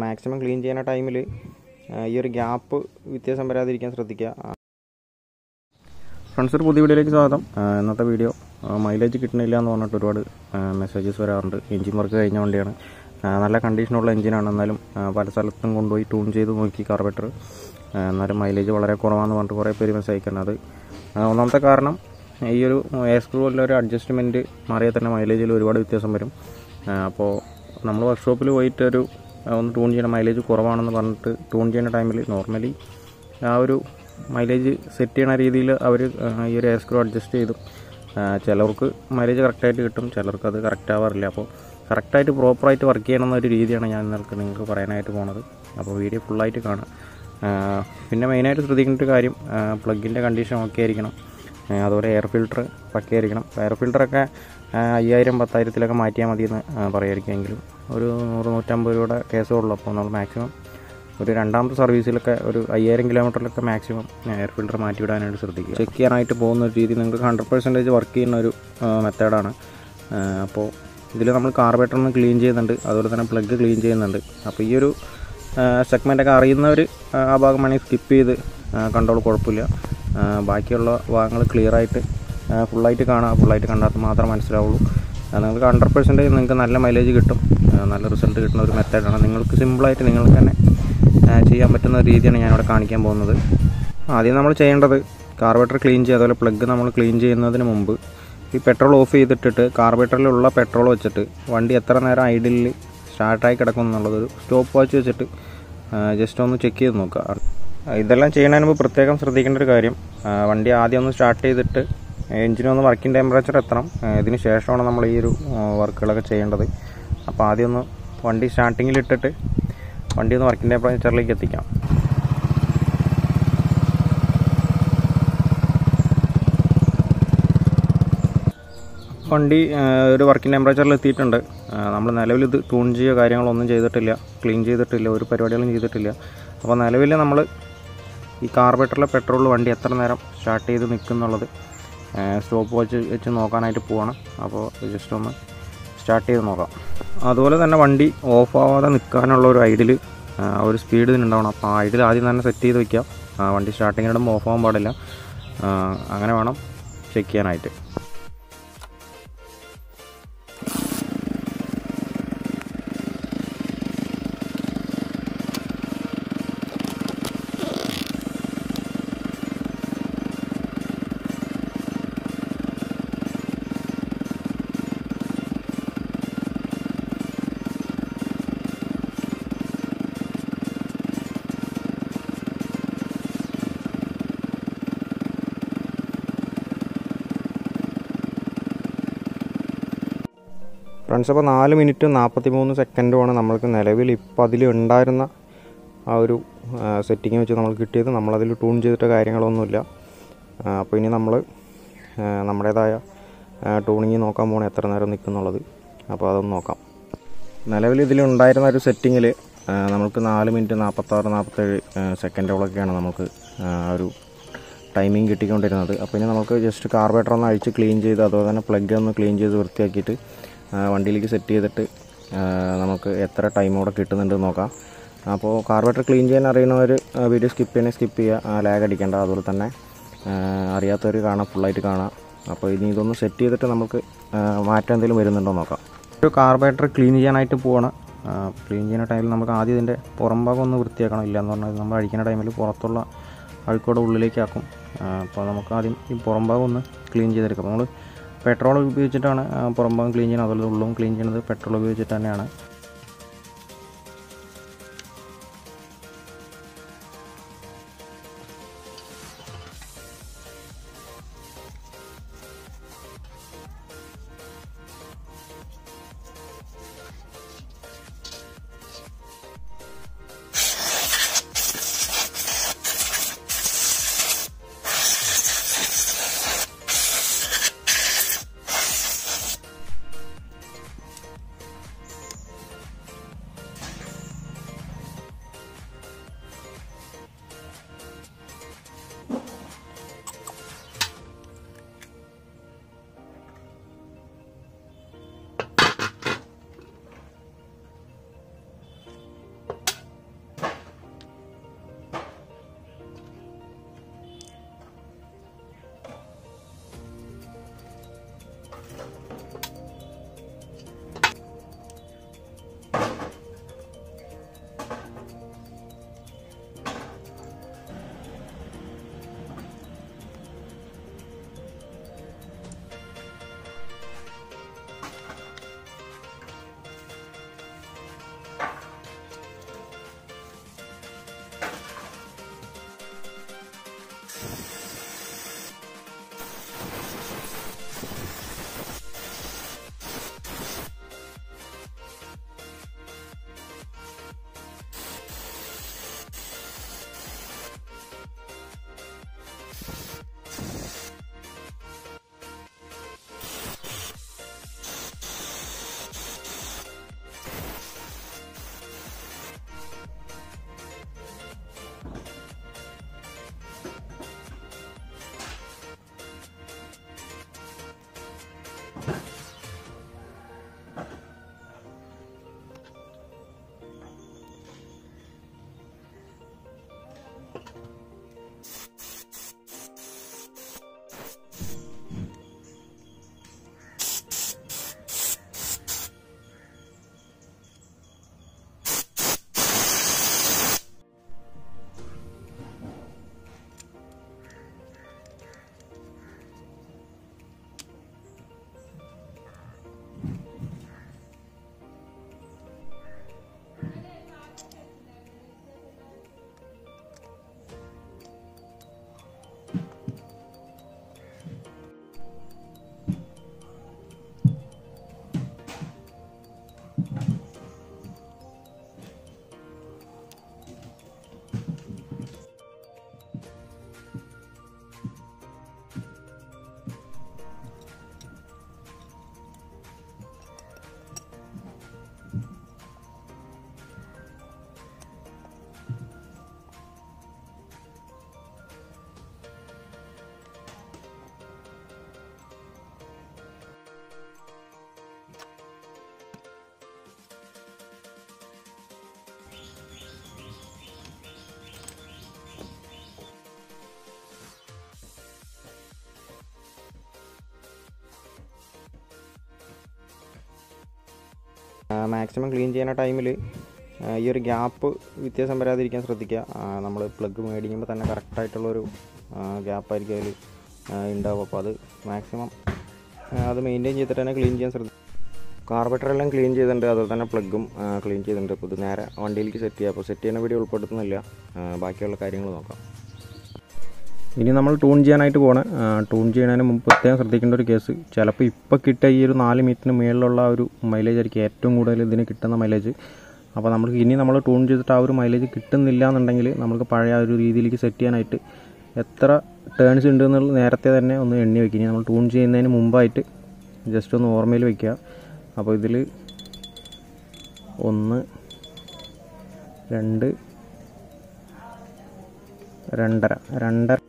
maximum clean ചെയ്യുന്ന ടൈമിൽ ഈ ഒരു ഗ്യാപ്പ് വ്യത്യാസം വരാതിരിക്കാൻ ശ്രദ്ധിക്കുക ഫ്രണ്ട്സ് ഒരു പുതിയ വീഡിയോയിലേക്ക് സ്വാഗതം ആ, ഇന്നത്തെ വീഡിയോ മൈലേജ് കിട്ടുന്നില്ല എന്ന് പറഞ്ഞിട്ട് ഒരുപാട് മെസ്സേജസ് വരാറുണ്ട് എഞ്ചിൻ വർക്ക് കഴിഞ്ഞ വണ്ടിയാണ് ആ, നല്ല കണ്ടീഷനുള്ള എഞ്ചിനാണ് എന്നാലും ആ, പല സ്ഥലത്തും കൊണ്ടുപോയി ട്യൂൺ ചെയ്ത് നോക്കി കാർബറ്റർ എന്നാലും മൈലേജ് വളരെ കുറവാണെന്ന് പറഞ്ഞിട്ട് കുറേ പേര് മെസ്സേജ് അയക്കുന്നത് അത് ആ, ഒന്നാമത്തെ കാരണം ഈ ഒരു എയർ സ്ക്രൂവിലെ ഒരു അഡ്ജസ്റ്റ്മെൻറ്റ് മാറിയാൽ തന്നെ മൈലേജിൽ ഒരുപാട് വ്യത്യാസം വരും ആ, അപ്പോൾ നമ്മൾ വർക്ക്ഷോപ്പിൽ പോയിട്ട് ഒരു ആ, ഒന്ന് ട്യൂൺ ചെയ്യണം മൈലേജ് കുറവാണെന്ന് പറഞ്ഞിട്ട് ട്യൂൺ ചെയ്യുന്ന ടൈമിൽ നോർമലി ആ ഒരു മൈലേജ് സെറ്റ് ചെയ്യണ രീതിയിൽ അവർ ഈ ഒരു എയർ സ്ക്രൂ അഡ്ജസ്റ്റ് ചെയ്തു ആ, ചിലർക്ക് മൈലേജ് കറക്റ്റായിട്ട് കിട്ടും ചിലർക്ക് അത് കറക്റ്റ് ആവാറില്ല അപ്പോൾ കറക്റ്റായിട്ട് പ്രോപ്പറായിട്ട് വർക്ക് ചെയ്യണം എന്നൊരു രീതിയാണ് ഞാൻ നിങ്ങൾക്ക് നിങ്ങൾക്ക് പറയാനായിട്ട് പോണത് അപ്പോൾ വീഡിയോ ഫുള്ളായിട്ട് കാണാം ആ, പിന്നെ മെയിനായിട്ട് ശ്രദ്ധിക്കേണ്ട ഒരു കാര്യം പ്ലഗിൻ്റെ കണ്ടീഷൻ ഓക്കെ ആയിരിക്കണം ആ, അതുപോലെ എയർ ഫിൽട്ടർ പക്കയായിരിക്കണം എയർ ഫിൽട്ടറൊക്കെ അയ്യായിരം പത്തായിരത്തിലൊക്കെ മാറ്റിയാൽ മതിയെന്ന് പറയുമായിരിക്കുമെങ്കിലും ഒരു നൂറ് നൂറ്റമ്പത് രൂപയുടെ കേസേ ഉള്ളൂ അപ്പോൾ നമ്മൾ മാക്സിമം ഒരു രണ്ടാമത്തെ സർവീസിലൊക്കെ ഒരു അയ്യായിരം കിലോമീറ്ററിലൊക്കെ മാക്സിമം എയർ ഫിൽട്ടർ മാറ്റിവിടാനായിട്ട് ശ്രദ്ധിക്കുക ചെക്ക് ചെയ്യാനായിട്ട് പോകുന്ന ഒരു രീതി നിങ്ങൾക്ക് ഹൺഡ്രഡ് പെർസെൻറ്റേജ് വർക്ക് ചെയ്യുന്ന ഒരു മെത്തേഡാണ് അപ്പോൾ ഇതിൽ നമ്മൾ കാർബേറ്റർ ഒന്ന് ക്ലീൻ ചെയ്യുന്നുണ്ട് അതുപോലെ തന്നെ പ്ലഗ് ക്ലീൻ ചെയ്യുന്നുണ്ട് അപ്പോൾ ഈ ഒരു സെഗ്മെൻ്റൊക്കെ അറിയുന്നവർ ആ ഭാഗം വേണമെങ്കിൽ സ്കിപ്പ് ചെയ്ത് കണ്ടോൾ കുഴപ്പമില്ല ആ, ബാക്കിയുള്ള ഭാഗങ്ങൾ ക്ലിയറായിട്ട് ഫുള്ളായിട്ട് കാണുക ഫുള്ളായിട്ട് കണ്ടാൽ മാത്രമേ മനസ്സിലാവുള്ളൂ ആ, നിങ്ങൾക്ക് ഹൺഡ്രഡ് പെർസെൻറ്റേജ് നിങ്ങൾക്ക് നല്ല മൈലേജ് കിട്ടും ആ, നല്ല റിസൾട്ട് കിട്ടുന്ന ഒരു മെത്തേഡാണ് നിങ്ങൾക്ക് സിമ്പിളായിട്ട് നിങ്ങൾക്ക് തന്നെ ആ, ചെയ്യാൻ പറ്റുന്ന ഒരു രീതിയാണ് ഞാനിവിടെ കാണിക്കാൻ പോകുന്നത് ആദ്യം നമ്മൾ ചെയ്യേണ്ടത് കാർബേറ്റർ ക്ലീൻ ചെയ്യുക അതുപോലെ പ്ലഗ് നമ്മൾ ക്ലീൻ ചെയ്യുന്നതിന് മുമ്പ് ഈ പെട്രോൾ ഓഫ് ചെയ്തിട്ടിട്ട് കാർബേറ്ററിലുള്ള പെട്രോൾ വെച്ചിട്ട് വണ്ടി എത്ര നേരം ഐഡിലിൽ സ്റ്റാർട്ടായി കിടക്കും എന്നുള്ളതൊരു സ്റ്റോപ്പ് വാച്ച് വെച്ചിട്ട് ജസ്റ്റ് ഒന്ന് ചെക്ക് ചെയ്ത് നോക്കുക ആ, ഇതെല്ലാം ചെയ്യുന്നതിന് മുമ്പ് പ്രത്യേകം ശ്രദ്ധിക്കേണ്ട ഒരു കാര്യം ആ, വണ്ടി ആദ്യം ഒന്ന് സ്റ്റാർട്ട് ചെയ്തിട്ട് എഞ്ചിനൊന്ന് വർക്കിംഗ് ടെമ്പറേച്ചർ എത്തണം ആ, ഇതിന് ശേഷമാണ് നമ്മൾ ഈ ഒരു വർക്കുകളൊക്കെ ചെയ്യേണ്ടത് അപ്പോൾ ആദ്യം ഒന്ന് വണ്ടി സ്റ്റാർട്ടിങ്ങിൽ ഇട്ടിട്ട് വണ്ടി ഒന്ന് വർക്കിംഗ് ടെമ്പറേച്ചറിലേക്ക് എത്തിക്കാം വണ്ടി ആ, ഒരു വർക്കിംഗ് ടെമ്പറേച്ചറിൽ എത്തിയിട്ടുണ്ട് നമ്മൾ നിലവിൽ ഇത് ട്യൂൺ ചെയ്യുക കാര്യങ്ങളൊന്നും ചെയ്തിട്ടില്ല ക്ലീൻ ചെയ്തിട്ടില്ല ഒരു പരിപാടികളും ചെയ്തിട്ടില്ല അപ്പോൾ നിലവിൽ നമ്മൾ ഈ കാർബേറ്ററിലെ പെട്രോൾ വണ്ടി എത്ര നേരം സ്റ്റാർട്ട് ചെയ്ത് നിൽക്കുന്നുള്ളത് സ്റ്റോപ്പ് വാച്ച് വെച്ച് നോക്കാനായിട്ട് പോവാണ് അപ്പോൾ ജസ്റ്റ് ഒന്ന് സ്റ്റാർട്ട് ചെയ്ത് നോക്കാം അതുപോലെ തന്നെ വണ്ടി ഓഫ് ആവാതെ നിൽക്കാനുള്ള ഒരു ഐഡിൽ ഒരു സ്പീഡ് ഇതിനുണ്ടാവണം അപ്പോൾ ആ ഐഡിൽ ആദ്യം തന്നെ സെറ്റ് ചെയ്ത് വയ്ക്കാം ആ, വണ്ടി സ്റ്റാർട്ടിങ്ങിടുമ്പോൾ ഓഫ് ആവാൻ പാടില്ല ആ, അങ്ങനെ വേണം ചെക്ക് ചെയ്യാനായിട്ട് ഫ്രണ്ട്സ് അപ്പോൾ നാല് മിനിറ്റ് നാൽപ്പത്തി മൂന്ന് സെക്കൻഡുമാണ് നമ്മൾക്ക് നിലവിൽ ഇപ്പോൾ അതിൽ ഉണ്ടായിരുന്ന ആ ഒരു സെറ്റിങ് വെച്ച് നമ്മൾ കിട്ടിയത് നമ്മളതിൽ ട്യൂൺ ചെയ്തിട്ട് കാര്യങ്ങളൊന്നുമില്ല ആ, അപ്പോൾ ഇനി നമ്മൾ നമ്മുടേതായ ട്യൂണിങ് നോക്കാൻ പോകണം എത്ര നേരം നിൽക്കുന്നുള്ളത് അപ്പോൾ അതൊന്ന് നോക്കാം നിലവിൽ ഇതിലുണ്ടായിരുന്ന ഒരു സെറ്റിങ്ങിൽ നമുക്ക് നാല് മിനിറ്റ് നാൽപ്പത്താറ് നാൽപ്പത്തേഴ് സെക്കൻഡുകളൊക്കെയാണ് നമുക്ക് ആ ഒരു ടൈമിംഗ് കിട്ടിക്കൊണ്ടിരുന്നത് അപ്പോൾ ഇനി നമുക്ക് ജസ്റ്റ് കാർബേറ്റർ ഒന്ന് അഴിച്ച് ക്ലീൻ ചെയ്ത് അതുപോലെ തന്നെ പ്ലഗ് ഒന്ന് ക്ലീൻ ചെയ്ത് വൃത്തിയാക്കിയിട്ട് ആ, വണ്ടിയിലേക്ക് സെറ്റ് ചെയ്തിട്ട് ആ, നമുക്ക് എത്ര ടൈമോടെ കിട്ടുന്നുണ്ട് എന്ന് നോക്കാം അപ്പോൾ കാർബേറ്റർ ക്ലീൻ ചെയ്യാൻ അറിയുന്നവർ വീഡിയോ സ്കിപ്പ് ചെയ്യണേ സ്കിപ്പ് ചെയ്യുക ലാഗ് അടിക്കേണ്ട അതുപോലെ തന്നെ ആ, അറിയാത്തവർ കാണാം ഫുള്ളായിട്ട് കാണാം അപ്പോൾ ഇനി ഇതൊന്ന് സെറ്റ് ചെയ്തിട്ട് നമുക്ക് ആ, മാറ്റം എന്തെങ്കിലും വരുന്നുണ്ടോ എന്ന് നോക്കാം ഒരു കാർബേറ്റർ ക്ലീൻ ചെയ്യാനായിട്ട് പോവാണ് ക്ലീൻ ചെയ്യുന്ന ടൈമിൽ നമുക്ക് ആദ്യം ഇതിൻ്റെ പുറം ഭാഗം ഒന്ന് വൃത്തിയാക്കണം ഇല്ല എന്ന് പറഞ്ഞാൽ നമ്മൾ അഴിക്കുന്ന ടൈമിൽ പുറത്തുള്ള അഴുക്കോടെ ഉള്ളിലേക്ക് ആക്കും അപ്പോൾ നമുക്ക് ആദ്യം ഈ പുറം ഭാഗം ഒന്ന് ക്ലീൻ ചെയ്തെടുക്കാം അപ്പോൾ നമ്മൾ പെട്രോൾ ഉപയോഗിച്ചിട്ടാണ് ആ, പുറം ഭാഗം ക്ലീൻ ചെയ്യുന്നത് അതുപോലെ ഉള്ളും ക്ലീൻ ചെയ്യുന്നത് പെട്രോൾ ഉപയോഗിച്ചിട്ട് തന്നെയാണ് മാക്സിമം ക്ലീൻ ചെയ്യുന്ന ടൈമിൽ ഈ ഒരു ഗ്യാപ്പ് വ്യത്യാസം വരാതിരിക്കാൻ ശ്രദ്ധിക്കുക നമ്മൾ പ്ലഗ് മേടിക്കുമ്പോൾ തന്നെ കറക്റ്റായിട്ടുള്ളൊരു ഗ്യാപ്പായിരിക്കും അതിൽ ഉണ്ടാവും അപ്പോൾ അത് മാക്സിമം അത് മെയിൻറ്റെയിൻ ചെയ്തിട്ട് തന്നെ ക്ലീൻ ചെയ്യാൻ ശ്രദ്ധിക്കുക കാർബറ്റർ എല്ലാം ക്ലീൻ ചെയ്തിട്ടുണ്ട് അതുപോലെ തന്നെ പ്ലഗും ക്ലീൻ ചെയ്തിട്ടുണ്ട് അപ്പോൾ ഇത് നേരെ വണ്ടിയിലേക്ക് സെറ്റ് ചെയ്യുക അപ്പോൾ സെറ്റ് ചെയ്യുന്ന വീഡിയോ ഉൾപ്പെടുത്തുന്നില്ല ആ, ബാക്കിയുള്ള കാര്യങ്ങൾ നോക്കാം ഇനി നമ്മൾ ടൂൺ ചെയ്യാനായിട്ട് പോകണം ടൂൺ ചെയ്യുന്നതിന് മുമ്പ് പ്രത്യേകം ശ്രദ്ധിക്കേണ്ട ഒരു കേസ് ചിലപ്പോൾ ഇപ്പോൾ കിട്ടിയ ഈ ഒരു നാല് മീറ്ററിന് മുകളിലുള്ള ആ ഒരു മൈലേജ് ആയിരിക്കും ഏറ്റവും കൂടുതൽ ഇതിന് കിട്ടുന്ന മൈലേജ് അപ്പോൾ നമുക്ക് ഇനി നമ്മൾ ടൂൺ ചെയ്തിട്ട് ആ ഒരു മൈലേജ് കിട്ടുന്നില്ല എന്നുണ്ടെങ്കിൽ നമുക്ക് പഴയ ആ ഒരു രീതിയിലേക്ക് സെറ്റ് ചെയ്യാനായിട്ട് എത്ര ടേൺസ് ഉണ്ട് എന്നുള്ളത് നേരത്തെ തന്നെ ഒന്ന് എണ്ണി വെക്കുക ഇനി നമ്മൾ ടൂൺ ചെയ്യുന്നതിന് മുമ്പായിട്ട് ജസ്റ്റ് ഒന്ന് ഓർമ്മയിൽ വെക്കുക അപ്പോൾ ഇതിൽ ഒന്ന് രണ്ട് രണ്ടര രണ്ടര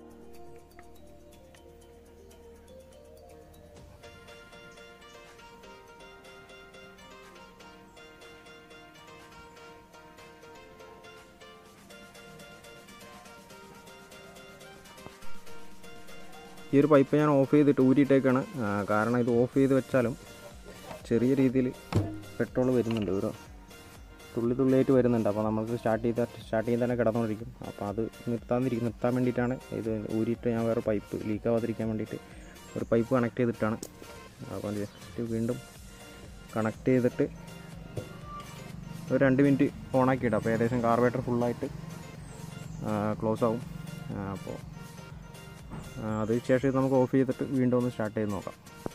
ഈ ഒരു പൈപ്പ് ഞാൻ ഓഫ് ചെയ്തിട്ട് ഊരിയിട്ടേക്കാണ് ആ, കാരണം ഇത് ഓഫ് ചെയ്ത് വെച്ചാലും ചെറിയ രീതിയിൽ പെട്രോൾ വരുന്നുണ്ട് ഒരു തുള്ളി തുള്ളിയായിട്ട് വരുന്നുണ്ട് അപ്പോൾ നമുക്ക് സ്റ്റാർട്ട് ചെയ്ത സ്റ്റാർട്ട് ചെയ്ത് തന്നെ കിടന്നുകൊണ്ടിരിക്കും അപ്പോൾ അത് നിർത്താതിരിക്കും നിർത്താൻ വേണ്ടിയിട്ടാണ് ഇത് ഊരിയിട്ട് ഞാൻ വേറെ പൈപ്പ് ലീക്ക് ആവാതിരിക്കാൻ വേണ്ടിയിട്ട് ഒരു പൈപ്പ് കണക്ട് ചെയ്തിട്ടാണ് അപ്പോൾ ജസ്റ്റ് വീണ്ടും കണക്ട് ചെയ്തിട്ട് ഒരു രണ്ട് മിനിറ്റ് ഓണാക്കിയിടാം അപ്പോൾ ഏകദേശം കാർബേറ്റർ ഫുള്ളായിട്ട് ക്ലോസ് ആവും ആ, അപ്പോൾ ആ, അതിന് ശേഷം ഇത് നമുക്ക് ഓഫ് ചെയ്തിട്ട് വീണ്ടും ഒന്ന് സ്റ്റാർട്ട് ചെയ്ത് നോക്കാം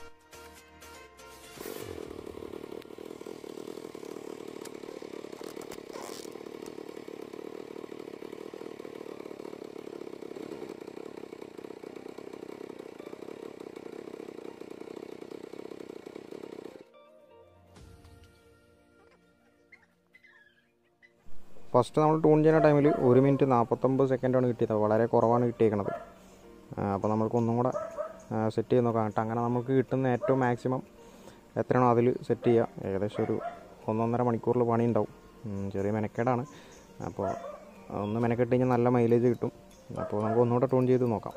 ഫസ്റ്റ് നമ്മൾ ടൂൺ ചെയ്യുന്ന ടൈമിൽ ഒരു മിനിറ്റ് നാൽപ്പത്തൊമ്പത് സെക്കൻഡാണ് കിട്ടിയത് വളരെ കുറവാണ് കിട്ടിയേക്കണത് അപ്പോൾ നമുക്ക് ഒന്നും കൂടെ സെറ്റ് ചെയ്ത് നോക്കാം കേട്ടോ അങ്ങനെ നമുക്ക് കിട്ടുന്ന ഏറ്റവും മാക്സിമം എത്രയാണോ അതിൽ സെറ്റ് ചെയ്യുക ഏകദേശം ഒരു ഒന്നൊന്നര മണിക്കൂറിൽ പണി ഉണ്ടാവും ഉം, ചെറിയ മെനക്കേടാണ് അപ്പോൾ ഒന്ന് മെനക്കെട്ട് കഴിഞ്ഞാൽ നല്ല മൈലേജ് കിട്ടും അപ്പോൾ നമുക്ക് ഒന്നുകൂടെ ടൂൺ ചെയ്ത് നോക്കാം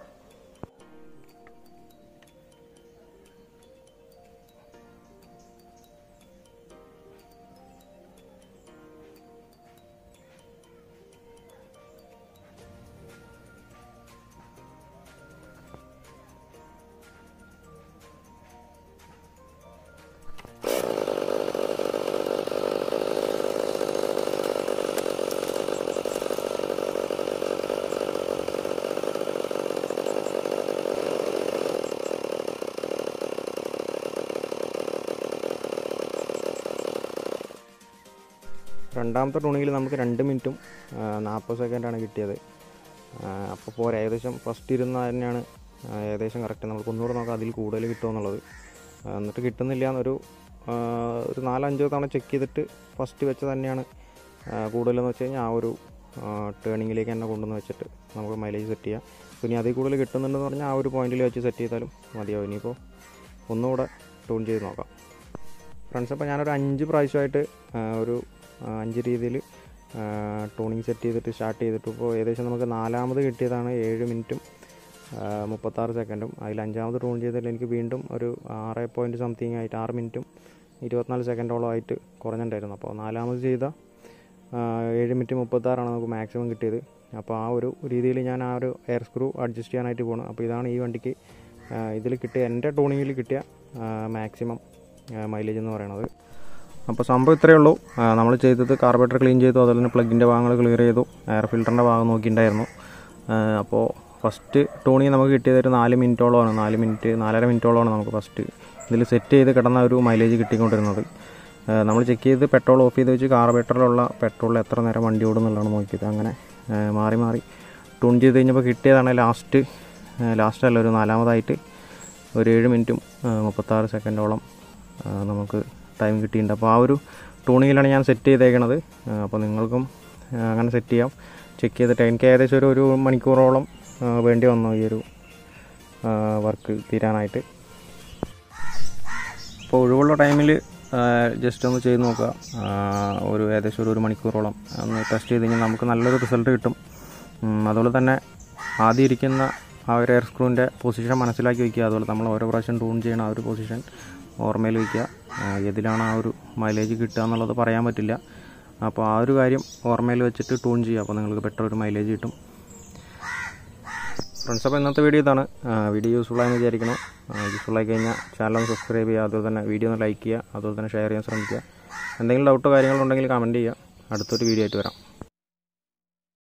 രണ്ടാമത്തെ ടൂണിങ്ങിൽ നമുക്ക് രണ്ട് മിനിറ്റും നാൽപ്പത് സെക്കൻഡാണ് കിട്ടിയത് അപ്പോൾ പോരാ ഏകദേശം ഫസ്റ്റ് ഇരുന്ന തന്നെയാണ് ആ, ഏകദേശം കറക്റ്റ് നമുക്ക് ഒന്നുകൂടെ നോക്കാം അതിൽ കൂടുതൽ കിട്ടുമെന്നുള്ളത് ആ, എന്നിട്ട് കിട്ടുന്നില്ല എന്നൊരു ആ, ഒരു നാലഞ്ചോ തവണ ചെക്ക് ചെയ്തിട്ട് ഫസ്റ്റ് വെച്ച് തന്നെയാണ് ആ, കൂടുതലെന്ന് വെച്ച് കഴിഞ്ഞാൽ ആ ഒരു ടേണിങ്ങിലേക്ക് തന്നെ കൊണ്ടുവന്ന് വെച്ചിട്ട് നമുക്ക് മൈലേജ് സെറ്റ് ചെയ്യാം പിന്നെ അതിൽ കൂടുതൽ കിട്ടുന്നുണ്ടെന്ന് പറഞ്ഞാൽ ആ ഒരു പോയിന്റിൽ വെച്ച് സെറ്റ് ചെയ്താലും മതിയാവും ഇനിയിപ്പോൾ ഒന്നുകൂടെ ട്യൂൺ ചെയ്ത് നോക്കാം ഫ്രണ്ട്സ് അപ്പോൾ ഞാനൊരു അഞ്ച് പ്രാവശ്യമായിട്ട് ആ, ഒരു ആ, അഞ്ച് രീതിയിൽ ടൂണിങ് സെറ്റ് ചെയ്തിട്ട് സ്റ്റാർട്ട് ചെയ്തിട്ട് ഇപ്പോൾ ഏകദേശം നമുക്ക് നാലാമത് കിട്ടിയതാണ് ഏഴ് മിനിറ്റും ആ, മുപ്പത്താറ് സെക്കൻഡും അതിൽ അഞ്ചാമത് ട്യൂൺ ചെയ്തതിൽ എനിക്ക് വീണ്ടും ഒരു ആറ് പോയിൻറ്റ് സംതിങ് ആയിട്ട് ആറ് മിനിറ്റും ഇരുപത്തിനാല് സെക്കൻഡോളം ആയിട്ട് കുറഞ്ഞിട്ടുണ്ടായിരുന്നു അപ്പോൾ നാലാമത് ചെയ്ത ആ, ഏഴ് മിനിറ്റ് മുപ്പത്താറാണ് നമുക്ക് മാക്സിമം കിട്ടിയത് അപ്പോൾ ആ ഒരു രീതിയിൽ ഞാൻ ആ ഒരു എയർ സ്ക്രൂ അഡ്ജസ്റ്റ് ചെയ്യാനായിട്ട് പോകണം അപ്പോൾ ഇതാണ് ഈ വണ്ടിക്ക് ഇതിൽ കിട്ടിയ എൻ്റെ ടൂണിങ്ങിൽ കിട്ടിയ മാക്സിമം മൈലേജ് എന്ന് പറയുന്നത് അപ്പോൾ സംഭവം ഇത്രയേ ഉള്ളൂ നമ്മൾ ചെയ്തത് കാർബറേറ്റർ ക്ലീൻ ചെയ്തു അതുപോലെ തന്നെ പ്ലഗിൻ്റെ ഭാഗങ്ങൾ ക്ലിയർ ചെയ്തു എയർ ഫിൽറ്ററിൻ്റെ ഭാഗം നോക്കിയിട്ടുണ്ടായിരുന്നു അപ്പോൾ ഫസ്റ്റ് ടൂണിങ് നമുക്ക് കിട്ടിയത് ഒരു നാല് മിനിറ്റോളമാണ് നാല് മിനിറ്റ് നാലര മിനിറ്റോളമാണ് നമുക്ക് ഫസ്റ്റ് ഇതിൽ സെറ്റ് ചെയ്ത് കിടന്ന ഒരു മൈലേജ് കിട്ടിക്കൊണ്ടിരുന്നത് നമ്മൾ ചെക്ക് ചെയ്ത് പെട്രോൾ ഓഫ് ചെയ്ത് വെച്ച് കാർബറേറ്ററിലുള്ള പെട്രോളിൽ എത്ര നേരം വണ്ടി ഓടുന്നുള്ളതാണ് നോക്കിയത് അങ്ങനെ ആ, മാറി മാറി ട്യൂൺ ചെയ്ത് കഴിഞ്ഞപ്പോൾ കിട്ടിയതാണ് ലാസ്റ്റ് ലാസ്റ്റ് അല്ല ഒരു നാലാമതായിട്ട് ഒരു ഏഴ് മിനിറ്റും ആ, മുപ്പത്താറ് സെക്കൻഡോളം ആ, നമുക്ക് ടൈം കിട്ടിയിട്ടുണ്ട് അപ്പോൾ ആ ഒരു ടൂണിങ്ങിലാണ് ഞാൻ സെറ്റ് ചെയ്തേക്കണത് ആ, അപ്പോൾ നിങ്ങൾക്കും ആ, അങ്ങനെ സെറ്റ് ചെയ്യാം ചെക്ക് ചെയ്തിട്ട് എനിക്ക് ഏകദേശം ഒരു ഒരു മണിക്കൂറോളം ആ, വേണ്ടി വന്നു ഈ ഒരു വർക്ക് തീരാനായിട്ട് അപ്പോൾ ഒഴിവുള്ള ടൈമിൽ ജസ്റ്റ് ഒന്ന് ചെയ്ത് നോക്കുക ആ, ഒരു ഏകദേശം ഒരു ഒരു മണിക്കൂറോളം ഒന്ന് ടെസ്റ്റ് ചെയ്ത് കഴിഞ്ഞാൽ നമുക്ക് നല്ലൊരു റിസൾട്ട് കിട്ടും ഉം, അതുപോലെ തന്നെ ആദ്യം ഇരിക്കുന്ന ആ ഒരു എയർ സ്ക്രൂവിൻ്റെ പൊസിഷൻ മനസ്സിലാക്കി വയ്ക്കുക അതുപോലെ നമ്മൾ ഓരോ പ്രാവശ്യം ടൂൺ ചെയ്യണ ആ ഒരു പൊസിഷൻ ഓർമ്മയിൽ വയ്ക്കുക ആ, ഏതിലാണ് ആ ഒരു മൈലേജ് കിട്ടുക എന്നുള്ളത് പറയാൻ പറ്റില്ല അപ്പോൾ ആ ഒരു കാര്യം ഓർമ്മയിൽ വെച്ചിട്ട് ടൂൺ ചെയ്യുക അപ്പോൾ നിങ്ങൾക്ക് ബെറ്റർ ഒരു മൈലേജ് കിട്ടും ഫ്രണ്ട്സ് അപ്പോൾ ഇന്നത്തെ വീഡിയോ ഇതാണ് ആ, വീഡിയോ യൂസ്ഫുൾ ആയെന്ന് വിചാരിക്കണം യൂസ്ഫുൾ ആയി കഴിഞ്ഞാൽ ചാനൽ ഒന്ന് സബ്സ്ക്രൈബ് ചെയ്യുക അതുപോലെ തന്നെ വീഡിയോ ഒന്ന് ലൈക്ക് ചെയ്യുക അതുപോലെ തന്നെ ഷെയർ ചെയ്യാൻ ശ്രമിക്കുക എന്തെങ്കിലും ഡൗട്ടോ കാര്യങ്ങളുണ്ടെങ്കിൽ കമൻറ്റ് ചെയ്യുക അടുത്തൊരു വീഡിയോ ആയിട്ട് വരാം